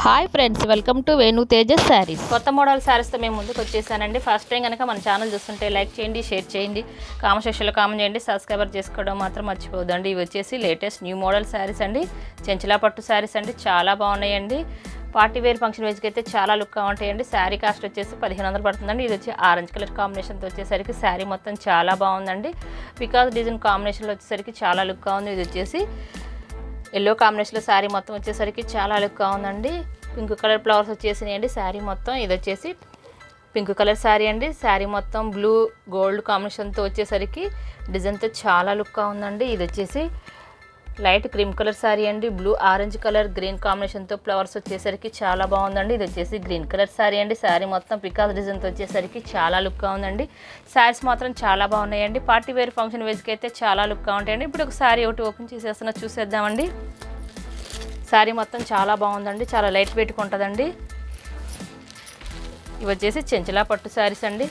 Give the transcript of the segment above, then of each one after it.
hi friends welcome to Venu Tejas saris కొత్త model శారీస్తో మేము ముందుకు వచ్చేసానండి ఫస్ట్ టైం కనుక మన ఛానల్ చూస్తుంటే లైక్ చేయండి షేర్ చేయండి కామెంట్ సెక్షన్లో కామెంట్ చేయండి సబ్స్క్రైబర్ చేసుకోవడం మాత్రం మర్చిపోదండి ఇవి వచ్చేసి లేటెస్ట్ న్యూ మోడల్ శారీస్ అండి చెంచలా పట్టు శారీస్ అండి చాలా బాగున్నాయండి పార్టీ వేర్ ఫంక్షన్ వేజ్కి అయితే చాలా లుక్గా ఉంటాయండి శారీ కాస్ట్ వచ్చేసి పదిహేను వందలు పడుతుందండి ఇది వచ్చి ఆరెంజ్ కలర్ కాంబినేషన్తో వచ్చేసరికి శారీ మొత్తం చాలా బాగుందండి బికాస్ డిజైన్ కాంబినేషన్లో వచ్చేసరికి చాలా లుక్గా ఉంది ఇది వచ్చేసి ఎల్లో కాంబినేషన్లో శారీ మొత్తం వచ్చేసరికి చాలా లుక్గా ఉందండి పింక్ కలర్ ఫ్లవర్స్ వచ్చేసినాయండి శారీ మొత్తం ఇది వచ్చేసి పింక్ కలర్ శారీ అండి శారీ మొత్తం బ్లూ గోల్డ్ కాంబినేషన్తో వచ్చేసరికి డిజైన్తో చాలా లుక్గా ఉందండి ఇది వచ్చేసి లైట్ క్రీమ్ కలర్ శారీ అండి బ్లూ ఆరెంజ్ కలర్ గ్రీన్ కాంబినేషన్తో ఫ్లవర్స్ వచ్చేసరికి చాలా బాగుందండి ఇది వచ్చేసి గ్రీన్ కలర్ శారీ అండి శారీ మొత్తం పికాస్ డిజైన్తో వచ్చేసరికి చాలా లుక్గా ఉందండి శారీస్ మాత్రం చాలా బాగున్నాయండి పార్టీ వేర్ ఫంక్షన్ వేజ్కి అయితే చాలా లుక్గా ఉంటాయండి ఇప్పుడు ఒక శారీ ఒకటి ఓపెన్ చేసేస్తున్నా చూసేద్దామండి శారీ మొత్తం చాలా బాగుందండి చాలా లైట్ వెయిట్గా ఉంటుందండి ఇవి వచ్చేసి చెంచలా పట్టు శారీస్ అండి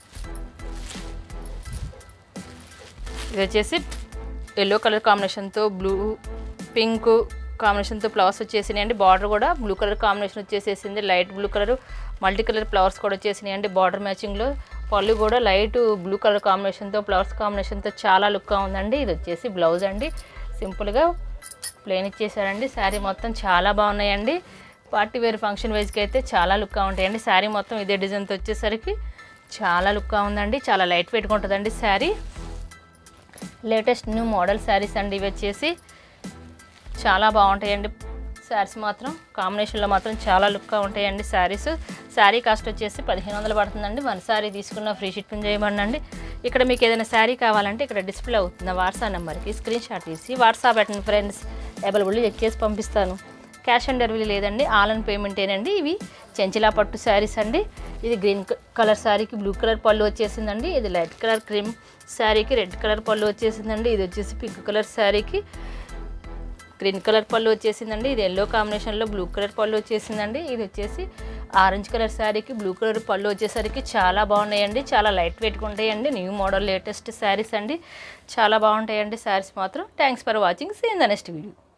ఇది వచ్చేసి ఎల్లో కలర్ కాంబినేషన్తో బ్లూ పింక్ కాంబినేషన్తో ఫ్లవర్స్ వచ్చేసినాయి అండి బార్డర్ కూడా బ్లూ కలర్ కాంబినేషన్ వచ్చేసేసింది light blue colour multi colour flowers కూడా వచ్చేసినాయి అండి బార్డర్ మ్యాచింగ్లో పళ్ళు కూడా లైట్ బ్లూ కలర్ కాంబినేషన్తో ఫ్లవర్స్ కాంబినేషన్తో చాలా లుక్గా ఉందండి ఇది వచ్చేసి బ్లౌజ్ అండి సింపుల్గా ప్లేన్ ఇచ్చేసారండి శారీ మొత్తం చాలా బాగున్నాయండి పార్టీ వేర్ ఫంక్షన్ వేజ్కి అయితే చాలా లుక్గా ఉంటాయండి శారీ మొత్తం ఇదే డిజైన్తో వచ్చేసరికి చాలా లుక్గా ఉందండి చాలా లైట్ వెయిట్గా ఉంటుందండి sari latest new model saris అండి ఇవి వచ్చేసి చాలా బాగుంటాయండి శారీస్ మాత్రం కాంబినేషన్లో మాత్రం చాలా లుక్గా ఉంటాయండి శారీస్ శారీ కాస్ట్ వచ్చేసి పదిహేను వందలు పడుతుందండి వన్ శారీ తీసుకున్న ఫ్రీ షిప్పింగ్ చేయబడండి ఇక్కడ మీకు ఏదైనా శారీ కావాలంటే ఇక్కడ డిస్ప్లే అవుతుంది వాట్సాప్ నెంబర్కి స్క్రీన్ షాట్ తీసి వాట్సాప్ పెట్టండి ఫ్రెండ్స్ అవైలబుల్ చెక్ చేసి పంపిస్తాను క్యాష్ ఆన్ డెలివరీ లేదండి ఆన్లైన్ పేమెంటేనండి ఇవి చెంచిలా పట్టు శారీస్ అండి ఇది గ్రీన్ కలర్ శారీకి బ్లూ కలర్ పళ్ళు వచ్చేసిందండి ఇది లైట్ కలర్ క్రీమ్ శారీకి రెడ్ కలర్ పళ్ళు వచ్చేసిందండి ఇది వచ్చేసి పింక్ కలర్ శారీకి గ్రీన్ కలర్ పళ్ళు వచ్చేసిందండి ఇది ఎల్లో కాంబినేషన్లో బ్లూ కలర్ పళ్ళు వచ్చేసిందండి ఇది వచ్చేసి ఆరెంజ్ కలర్ శారీకి బ్లూ కలర్ పళ్ళు వచ్చేసరికి చాలా బాగున్నాయండి చాలా లైట్ వెయిట్గా ఉంటాయండి న్యూ మోడల్ లేటెస్ట్ శారీస్ అండి చాలా బాగుంటాయండి శారీస్ మాత్రం thanks for watching seen the next video